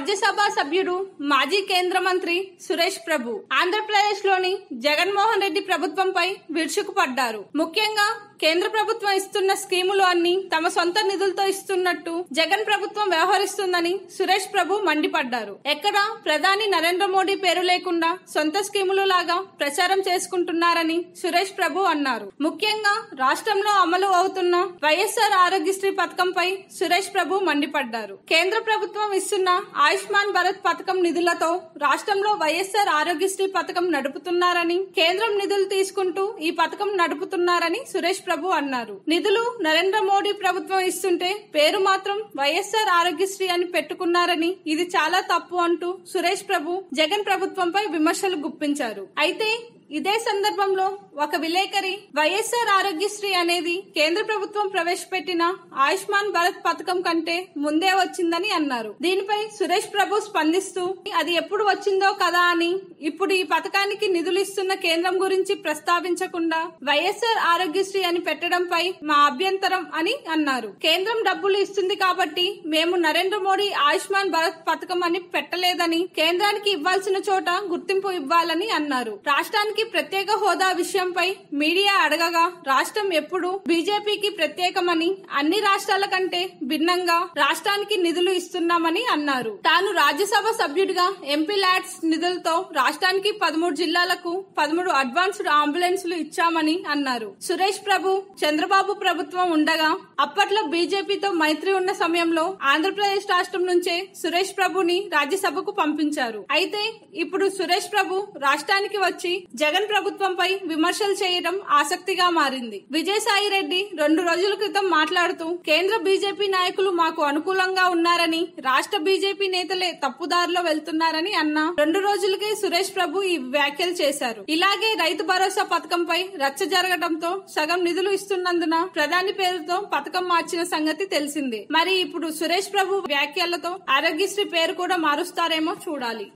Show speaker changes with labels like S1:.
S1: రాజ్యసభ సభ్యుడు మాజీ కేంద్ర మంత్రి సురేష్ ప్రభు ఆంధ్రప్రదేశ్ లోని జగన్మోహన్ రెడ్డి ప్రభుత్వంపై విరుచుకుపడ్డారు ముఖ్యంగా కేంద్ర ప్రభుత్వం ఇస్తున్న స్కీములు అన్ని తమ సొంత నిధులతో ఇస్తున్నట్టు జగన్ ప్రభుత్వం వ్యవహరిస్తుందని సురేష్ ప్రభు మండిపడ్డారు ఎక్కడ ప్రధాని నరేంద్ర మోడీ పేరు లేకుండా సొంత స్కీములు లాగా ప్రచారం చేసుకుంటున్నారని సురేష్ ప్రభు అన్నారు ముఖ్యంగా రాష్ట్రంలో అమలు అవుతున్న వైఎస్ఆర్ ఆరోగ్యశ్రీ పథకంపై సురేష్ ప్రభు మండిపడ్డారు కేంద్ర ప్రభుత్వం ఇస్తున్న ఆయుష్మాన్ భారత్ పథకం నిధులతో రాష్ట్రంలో వైఎస్ఆర్ ఆరోగ్యశ్రీ పథకం నడుపుతున్నారని కేంద్రం నిధులు తీసుకుంటూ ఈ పథకం నడుపుతున్నారని సురేష్ ప్రభు అన్నారు నిధులు నరేంద్ర మోడీ ప్రభుత్వం ఇస్తుంటే పేరు మాత్రం వైఎస్ఆర్ ఆరోగ్యశ్రీ అని పెట్టుకున్నారని ఇది చాలా తప్పు అంటూ సురేష్ ప్రభు జగన్ ప్రభుత్వంపై విమర్శలు గుప్పించారు అయితే ఇదే సందర్భంలో ఒక విలేకరి వైఎస్ఆర్ ఆరోగ్యశ్రీ అనేది కేంద్ర ప్రభుత్వం ప్రవేశపెట్టిన ఆయుష్మాన్ భారత్ పథకం కంటే ముందే వచ్చిందని అన్నారు దీనిపై సురేష్ ప్రభు స్పందిస్తూ అది ఎప్పుడు వచ్చిందో కదా అని ఇప్పుడు ఈ పథకానికి నిధులు ఇస్తున్న కేంద్రం గురించి ప్రస్తావించకుండా వైఎస్ఆర్ ఆరోగ్యశ్రీ అని పెట్టడంపై మా అభ్యంతరం అని అన్నారు కేంద్రం డబ్బులు ఇస్తుంది కాబట్టి మేము నరేంద్ర మోడీ ఆయుష్మాన్ భారత్ పథకం అని పెట్టలేదని కేంద్రానికి ఇవ్వాల్సిన చోట గుర్తింపు ఇవ్వాలని అన్నారు రాష్ట్రానికి ప్రత్యేక హోదా విషయంపై మీడియా అడగగా రాష్ట్రం ఎప్పుడు బీజేపీకి ప్రత్యేకమని అన్ని రాష్ట్రాల కంటే భిన్నంగా రాష్ట్రానికి నిధులు ఇస్తున్నామని అన్నారు తాను రాజ్యసభ సభ్యుడిగా ఎంపీ ల్యాడ్స్ నిధులతో రాష్ట్రానికి పదమూడు జిల్లాలకు పదమూడు అడ్వాన్స్డ్ అంబులెన్సులు ఇచ్చామని అన్నారు సురేష్ ప్రభు చంద్రబాబు ప్రభుత్వం ఉండగా అప్పట్లో బీజేపీతో మైత్రి ఉన్న సమయంలో ఆంధ్రప్రదేశ్ రాష్ట్రం నుంచే సురేష్ ప్రభుని రాజ్యసభకు పంపించారు అయితే ఇప్పుడు సురేష్ ప్రభు రాష్ట్రానికి వచ్చి జగన్ ప్రభుత్వంపై విమర్శలు చేయడం ఆసక్తిగా మారింది విజయసాయి రెడ్డి రెండు రోజుల క్రితం మాట్లాడుతూ కేంద్ర బీజేపీ నాయకులు మాకు అనుకూలంగా ఉన్నారని రాష్ట్ర బీజేపీ నేతలే తప్పుదారిలో వెళ్తున్నారని అన్న రెండు రోజులకే సురేష్ ప్రభు ఈ వ్యాఖ్యలు చేశారు ఇలాగే రైతు భరోసా పథకంపై రచ్చ జరగడంతో సగం నిధులు ఇస్తున్నందున ప్రధాని పేరుతో పథకం మార్చిన సంగతి తెలిసిందే మరి ఇప్పుడు సురేష్ ప్రభు వ్యాఖ్యలతో ఆరోగ్యశ్రీ పేరు కూడా మారుస్తారేమో చూడాలి